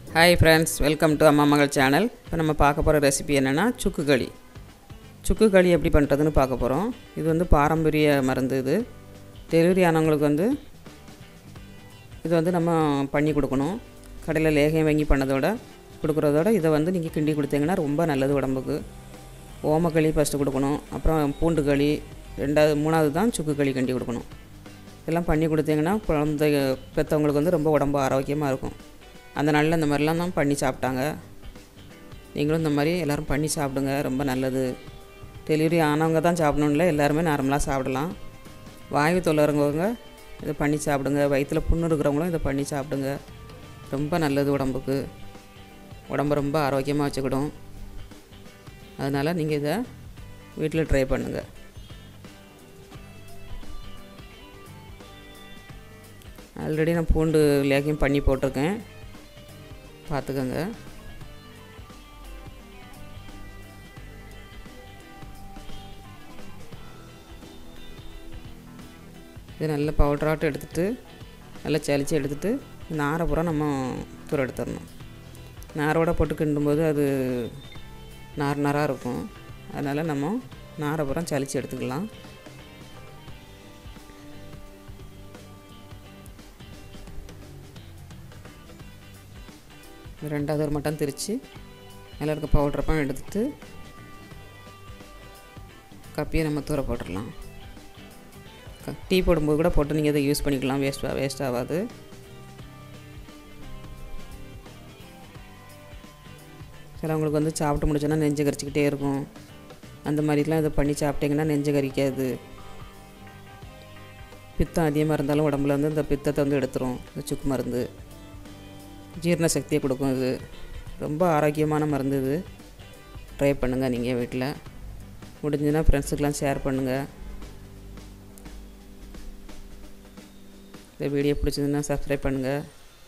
hi friends welcome to அம்மா மகள் channel இப்போ நம்ம பார்க்க போகிற ரெசிபி என்னென்னா சுக்கு களி சுக்கு களி எப்படி பண்ணுறதுன்னு பார்க்க போகிறோம் இது வந்து பாரம்பரிய மருந்து இது டெலிவரி ஆனவங்களுக்கு வந்து இது வந்து நம்ம பண்ணி கொடுக்கணும் கடையில் லேகியம் வாங்கி பண்ணதோட கொடுக்குறதோட இதை வந்து நீங்கள் கிண்டி கொடுத்தீங்கன்னா ரொம்ப நல்லது உடம்புக்கு ஓமக்களி ஃபஸ்ட்டு கொடுக்கணும் அப்புறம் பூண்டு களி ரெண்டாவது மூணாவது தான் சுக்கு களி கிண்டி கொடுக்கணும் இதெல்லாம் பண்ணி கொடுத்தீங்கன்னா குழந்தை பெற்றவங்களுக்கு வந்து ரொம்ப உடம்பு ஆரோக்கியமாக இருக்கும் அந்த நாளில் இந்த மாதிரிலாம் தான் பண்ணி சாப்பிட்டாங்க நீங்களும் இந்த மாதிரி எல்லோரும் பண்ணி சாப்பிடுங்க ரொம்ப நல்லது டெலிவரி ஆனவங்க தான் சாப்பிடணும்ல எல்லாருமே நார்மலாக சாப்பிடலாம் வாயு தொல்லறவங்க இதை பண்ணி சாப்பிடுங்க வயிற்றில் புண்ணு இருக்கிறவங்களும் இதை பண்ணி சாப்பிடுங்க ரொம்ப நல்லது உடம்புக்கு உடம்பு ரொம்ப ஆரோக்கியமாக வச்சுக்கிடும் அதனால் நீங்கள் இதை வீட்டில் ட்ரை பண்ணுங்கள் ஆல்ரெடி நான் பூண்டு லேகியம் பண்ணி போட்டிருக்கேன் பார்த்துக்கோங்க இது நல்ல பவுடராட்டம் எடுத்துகிட்டு நல்லா சளிச்சு எடுத்துகிட்டு நாரை பூரா நம்ம தூர எடுத்துடணும் நாரோட போட்டு கிண்டும்போது அது நார் நாராக இருக்கும் அதனால் நம்ம நாரை பூரா சளிச்சு எடுத்துக்கலாம் ரெண்டாவது ஒரு மட்டும் திரித்து மேலே இருக்க பவுட்ரப்பம் எடுத்துட்டு கப்பியை நம்ம தூர போட்டுடலாம் க- டீ போடும்போது கூட போட்டு நீங்கள் இதை யூஸ் பண்ணிக்கலாம் வேஸ்ட் வேஸ்ட் ஆகாது சிலவங்களுக்கு வந்து சாப்பிட்டு முடிச்சோன்னா நெஞ்சு கரிச்சிக்கிட்டே இருக்கும் அந்த மாதிரிலாம் இதை பண்ணி சாப்பிட்டிங்கன்னா நெஞ்சு கரிக்காது பித்தம் அதிகமாக இருந்தாலும் உடம்புல வந்து இந்த பித்தத்தை வந்து எடுத்துரும் இந்த சுக்கு மருந்து ஜீரண சக்தியை கொடுக்கும் இது ரொம்ப ஆரோக்கியமான மருந்து இது ட்ரை பண்ணுங்கள் நீங்கள் வீட்டில் முடிஞ்சுன்னா ஃப்ரெண்ட்ஸுக்கெலாம் ஷேர் பண்ணுங்கள் இந்த வீடியோ பிடிச்சதுன்னா சப்ஸ்கிரைப் பண்ணுங்கள்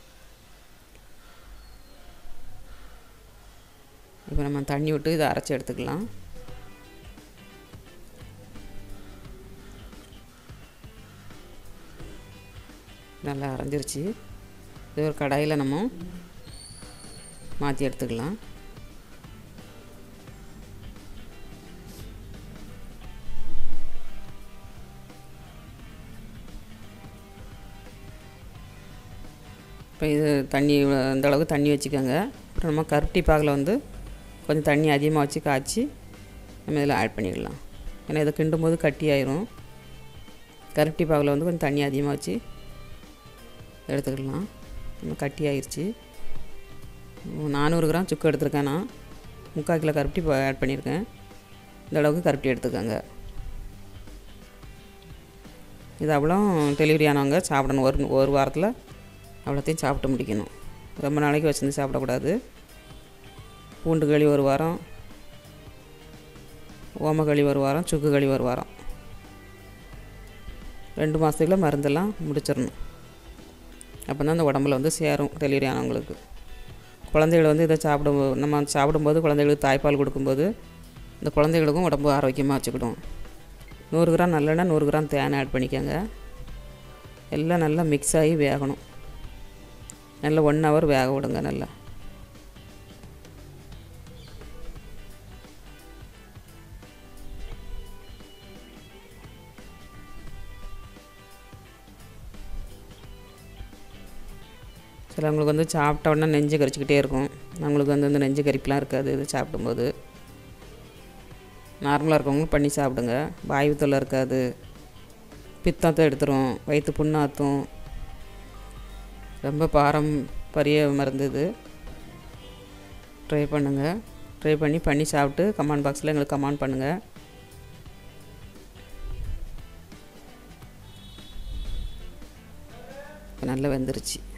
இப்போ நம்ம தண்ணி விட்டு இதை அரைச்சி எடுத்துக்கலாம் நல்லா அரைஞ்சிருச்சு இது ஒரு கடாயில் நம்ம மாற்றி எடுத்துக்கலாம் இப்போ இது தண்ணி இந்த அளவுக்கு தண்ணி வச்சுக்கோங்க அப்புறம் நம்ம கருப்பட்டி பாகில் வந்து கொஞ்சம் தண்ணி அதிகமாக வச்சு காய்ச்சி நம்ம இதில் ஆட் பண்ணிடலாம் ஏன்னா இதை கிண்டும் போது கட்டி ஆயிரும் கருப்பட்டி பாகில் வந்து கொஞ்சம் தண்ணி அதிகமாக வச்சு எடுத்துக்கலாம் இன்னும் கட்டி ஆயிடுச்சு நானூறு கிராம் சுக்கு எடுத்திருக்கேன் நான் முக்கால் கிலோ கருப்பட்டி ஆட் பண்ணியிருக்கேன் இந்த அளவுக்கு கருப்பட்டி எடுத்துக்கோங்க இது அவ்வளோ டெலிவரி ஆனவங்க சாப்பிடணும் ஒரு ஒரு வாரத்தில் அவ்வளோத்தையும் சாப்பிட்டு முடிக்கணும் ரொம்ப நாளைக்கு வச்சிருந்து சாப்பிடக்கூடாது பூண்டு களி ஒரு வாரம் ஓம களி ஒரு வாரம் சுக்கு களி ஒரு வாரம் ரெண்டு மாதத்துக்குள்ள மருந்தெல்லாம் முடிச்சிடணும் அப்போ தான் அந்த உடம்புல வந்து சேரும் டெலிவரி ஆனவங்களுக்கு குழந்தைகள் வந்து இதை சாப்பிடும் நம்ம சாப்பிடும்போது குழந்தைகளுக்கு தாய்ப்பால் கொடுக்கும்போது இந்த குழந்தைகளுக்கும் உடம்பு ஆரோக்கியமாக வச்சுக்கிடும் நூறு கிராம் நல்லெண்ணெய் நூறு கிராம் தேன் ஆட் பண்ணிக்கோங்க எல்லாம் நல்லா மிக்ஸ் ஆகி வேகணும் நல்லா ஒன் ஹவர் வேக விடுங்க நல்லா சிலவங்களுக்கு வந்து சாப்பிட்ட உடனே நெஞ்சு கரிச்சிக்கிட்டே இருக்கும் அவங்களுக்கு வந்து இந்த நெஞ்சு கரிப்புலாம் இருக்காது இது சாப்பிடும்போது நார்மலாக இருக்கவங்க பண்ணி சாப்பிடுங்க வாயு தொல்லை இருக்காது பித்தத்தை எடுத்துரும் வயிற்று புண்ணாத்தும் ரொம்ப பாரம்பரிய மருந்து இது ட்ரை பண்ணுங்கள் ட்ரை பண்ணி பண்ணி சாப்பிட்டு கமெண்ட் பாக்ஸில் எங்களுக்கு கமெண்ட் பண்ணுங்கள் நல்லா வெந்துருச்சு